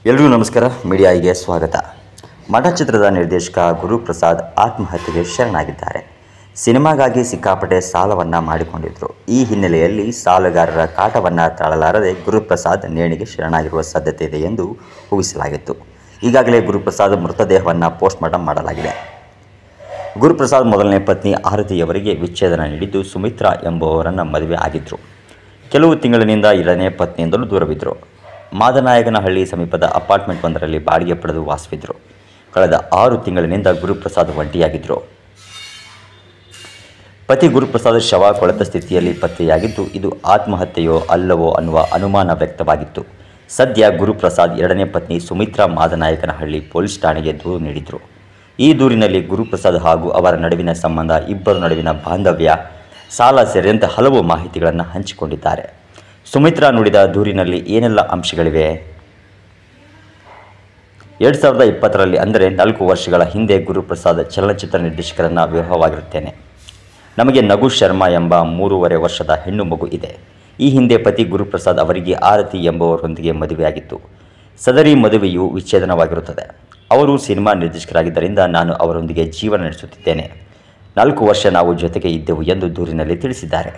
ಎಲ್ರಿಗೂ ನಮಸ್ಕಾರ ಮೀಡಿಯಾಗೆ ಸ್ವಾಗತ ಮಠ ಚಿತ್ರದ ನಿರ್ದೇಶಕ ಗುರುಪ್ರಸಾದ್ ಆತ್ಮಹತ್ಯೆಗೆ ಶರಣಾಗಿದ್ದಾರೆ ಸಿನಿಮಾಗಾಗಿ ಸಿಕ್ಕಾಪಟ್ಟೆ ಸಾಲವನ್ನು ಮಾಡಿಕೊಂಡಿದ್ರು ಈ ಹಿನ್ನೆಲೆಯಲ್ಲಿ ಸಾಲಗಾರರ ಕಾಟವನ್ನು ತಾಳಲಾರದೆ ಗುರುಪ್ರಸಾದ್ ನೇಣಿಗೆ ಶರಣಾಗಿರುವ ಸಾಧ್ಯತೆ ಇದೆ ಎಂದು ಊಹಿಸಲಾಗಿತ್ತು ಈಗಾಗಲೇ ಗುರುಪ್ರಸಾದ್ ಮೃತದೇಹವನ್ನು ಪೋಸ್ಟ್ಮಾರ್ಟಮ್ ಮಾಡಲಾಗಿದೆ ಗುರುಪ್ರಸಾದ್ ಮೊದಲನೇ ಪತ್ನಿ ಆರತಿಯವರಿಗೆ ವಿಚ್ಛೇದನ ನೀಡಿದ್ದು ಸುಮಿತ್ರಾ ಎಂಬುವವರನ್ನು ಮದುವೆ ಆಗಿದ್ದರು ಕೆಲವು ತಿಂಗಳಿನಿಂದ ಎರಡನೇ ಪತ್ನಿಯಿಂದಲೂ ದೂರವಿದ್ದರು ಮಾದನಾಯಕನಹಳ್ಳಿ ಸಮೀಪದ ಅಪಾರ್ಟ್ಮೆಂಟ್ ಒಂದರಲ್ಲಿ ಬಾಡಿಗೆ ಪಡೆದು ವಾಸವಿದ್ದರು ಕಳೆದ ಆರು ತಿಂಗಳಿನಿಂದ ಗುರುಪ್ರಸಾದ್ ಒಂಟಿಯಾಗಿದ್ದರು ಪತಿ ಗುರುಪ್ರಸಾದ್ ಶವ ಕೊಳೆತ ಸ್ಥಿತಿಯಲ್ಲಿ ಪತ್ತೆಯಾಗಿದ್ದು ಇದು ಆತ್ಮಹತ್ಯೆಯೋ ಅಲ್ಲವೋ ಅನ್ನುವ ಅನುಮಾನ ವ್ಯಕ್ತವಾಗಿತ್ತು ಸದ್ಯ ಗುರುಪ್ರಸಾದ್ ಎರಡನೇ ಪತ್ನಿ ಸುಮಿತ್ರಾ ಮಾದನಾಯಕನಹಳ್ಳಿ ಪೊಲೀಸ್ ಠಾಣೆಗೆ ದೂರು ನೀಡಿದರು ಈ ದೂರಿನಲ್ಲಿ ಗುರುಪ್ರಸಾದ್ ಹಾಗೂ ಅವರ ನಡುವಿನ ಸಂಬಂಧ ಇಬ್ಬರ ನಡುವಿನ ಬಾಂಧವ್ಯ ಸಾಲ ಸೇರಿದಂತೆ ಹಲವು ಮಾಹಿತಿಗಳನ್ನು ಹಂಚಿಕೊಂಡಿದ್ದಾರೆ ಸುಮಿತ್ರಾ ನುಡಿದ ದೂರಿನಲ್ಲಿ ಏನೆಲ್ಲ ಅಂಶಗಳಿವೆ ಎರಡು ಸಾವಿರದ ಇಪ್ಪತ್ತರಲ್ಲಿ ಅಂದರೆ ನಾಲ್ಕು ವರ್ಷಗಳ ಹಿಂದೆ ಗುರುಪ್ರಸಾದ್ ಚಲನಚಿತ್ರ ನಿರ್ದೇಶಕರನ್ನು ವಿವಾಹವಾಗಿರುತ್ತೇನೆ ನಮಗೆ ನಗು ಶರ್ಮಾ ಎಂಬ ಮೂರುವರೆ ವರ್ಷದ ಹೆಣ್ಣು ಮಗು ಇದೆ ಈ ಹಿಂದೆ ಪತಿ ಗುರುಪ್ರಸಾದ್ ಅವರಿಗೆ ಆರತಿ ಎಂಬುವರೊಂದಿಗೆ ಮದುವೆಯಾಗಿತ್ತು ಸದರಿ ಮದುವೆಯು ವಿಚ್ಛೇದನವಾಗಿರುತ್ತದೆ ಅವರು ಸಿನಿಮಾ ನಿರ್ದೇಶಕರಾಗಿದ್ದರಿಂದ ನಾನು ಅವರೊಂದಿಗೆ ಜೀವನ ನಡೆಸುತ್ತಿದ್ದೇನೆ ನಾಲ್ಕು ವರ್ಷ ನಾವು ಜೊತೆಗೆ ಇದ್ದೆವು ಎಂದು ದೂರಿನಲ್ಲಿ ತಿಳಿಸಿದ್ದಾರೆ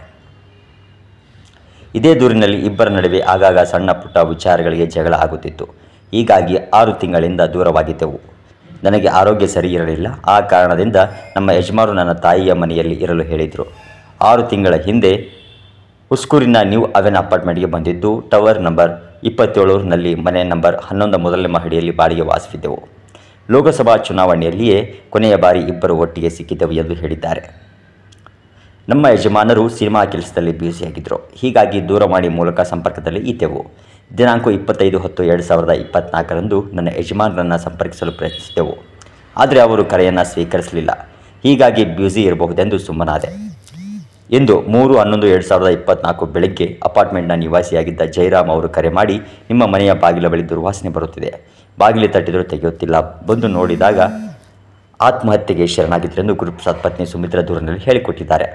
ಇದೇ ದೂರಿನಲ್ಲಿ ಇಬ್ಬರ ನಡುವೆ ಆಗಾಗ ಸಣ್ಣ ಪುಟ್ಟ ವಿಚಾರಗಳಿಗೆ ಜಗಳ ಆಗುತ್ತಿತ್ತು ಹೀಗಾಗಿ ಆರು ತಿಂಗಳಿಂದ ದೂರವಾಗಿದ್ದೆವು ನನಗೆ ಆರೋಗ್ಯ ಸರಿ ಇರಲಿಲ್ಲ ಆ ಕಾರಣದಿಂದ ನಮ್ಮ ಯಜಮಾನರು ನನ್ನ ತಾಯಿಯ ಮನೆಯಲ್ಲಿ ಇರಲು ಹೇಳಿದರು ಆರು ತಿಂಗಳ ಹಿಂದೆ ಉಸ್ಕೂರಿನ ನ್ಯೂ ಅವೆನ್ ಅಪಾರ್ಟ್ಮೆಂಟ್ಗೆ ಬಂದಿದ್ದು ಟವರ್ ನಂಬರ್ ಇಪ್ಪತ್ತೇಳರಲ್ಲಿ ಮನೆ ನಂಬರ್ ಹನ್ನೊಂದು ಮೊದಲನೇ ಮಹಡಿಯಲ್ಲಿ ಬಾಡಿಗೆ ವಾಸವಿದ್ದೆವು ಲೋಕಸಭಾ ಚುನಾವಣೆಯಲ್ಲಿಯೇ ಕೊನೆಯ ಬಾರಿ ಇಬ್ಬರು ಒಟ್ಟಿಗೆ ಸಿಕ್ಕಿದ್ದೆವು ಎಂದು ಹೇಳಿದ್ದಾರೆ ನಮ್ಮ ಯಜಮಾನರು ಸಿನಿಮಾ ಕೆಲಸದಲ್ಲಿ ಬ್ಯುಸಿಯಾಗಿದ್ದರು ಹೀಗಾಗಿ ದೂರವಾಣಿ ಮೂಲಕ ಸಂಪರ್ಕದಲ್ಲಿ ಇದ್ದೆವು ದಿನಾಂಕ ಇಪ್ಪತ್ತೈದು ಹತ್ತು ಎರಡು ಸಾವಿರದ ಇಪ್ಪತ್ತ್ನಾಲ್ಕರಂದು ನನ್ನ ಯಜಮಾನರನ್ನು ಸಂಪರ್ಕಿಸಲು ಪ್ರಯತ್ನಿಸಿದೆವು ಆದರೆ ಅವರು ಕರೆಯನ್ನು ಸ್ವೀಕರಿಸಲಿಲ್ಲ ಹೀಗಾಗಿ ಬ್ಯುಸಿ ಇರಬಹುದೆಂದು ಸುಮ್ಮನಾದೆ ಎಂದು ಮೂರು ಹನ್ನೊಂದು ಎರಡು ಸಾವಿರದ ಇಪ್ಪತ್ನಾಲ್ಕು ಬೆಳಗ್ಗೆ ಅಪಾರ್ಟ್ಮೆಂಟ್ನ ನಿವಾಸಿಯಾಗಿದ್ದ ಜಯರಾಮ್ ಅವರು ಕರೆ ಮಾಡಿ ನಿಮ್ಮ ಮನೆಯ ಬಾಗಿಲ ಬಳಿ ದುರ್ವಾಸನೆ ಬರುತ್ತಿದೆ ಬಾಗಿಲು ತಟ್ಟಿದರೂ ತೆಗೆಯುತ್ತಿಲ್ಲ ಬಂದು ನೋಡಿದಾಗ ಆತ್ಮಹತ್ಯೆಗೆ ಶರಣಾಗಿದ್ದರೆಂದು ಗುರುಪ್ರಸಾದ್ ಪತ್ನಿ ಸುಮಿತ್ರಾ ದೂರಿನಲ್ಲಿ ಹೇಳಿಕೊಟ್ಟಿದ್ದಾರೆ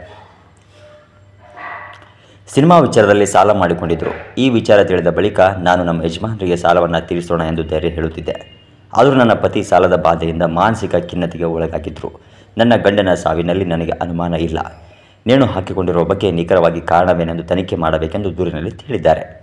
ಸಿನಿಮಾ ವಿಚಾರದಲ್ಲಿ ಸಾಲ ಮಾಡಿಕೊಂಡಿದ್ದರು ಈ ವಿಚಾರ ತಿಳಿದ ಬಳಿಕ ನಾನು ನಮ್ಮ ಯಜಮಾನರಿಗೆ ಸಾಲವನ್ನು ತೀರಿಸೋಣ ಎಂದು ಧೈರ್ಯ ಹೇಳುತ್ತಿದ್ದೆ ಆದರೂ ನನ್ನ ಪತಿ ಸಾಲದ ಬಾಧೆಯಿಂದ ಮಾನಸಿಕ ಖಿನ್ನತೆಗೆ ಒಳಗಾಗಿದ್ದರು ನನ್ನ ಗಂಡನ ಸಾವಿನಲ್ಲಿ ನನಗೆ ಅನುಮಾನ ಇಲ್ಲ ನೇಣು ಹಾಕಿಕೊಂಡಿರುವ ಬಗ್ಗೆ ನಿಖರವಾಗಿ ಕಾರಣವೇನೆಂದು ತನಿಖೆ ಮಾಡಬೇಕೆಂದು ದೂರಿನಲ್ಲಿ ಹೇಳಿದ್ದಾರೆ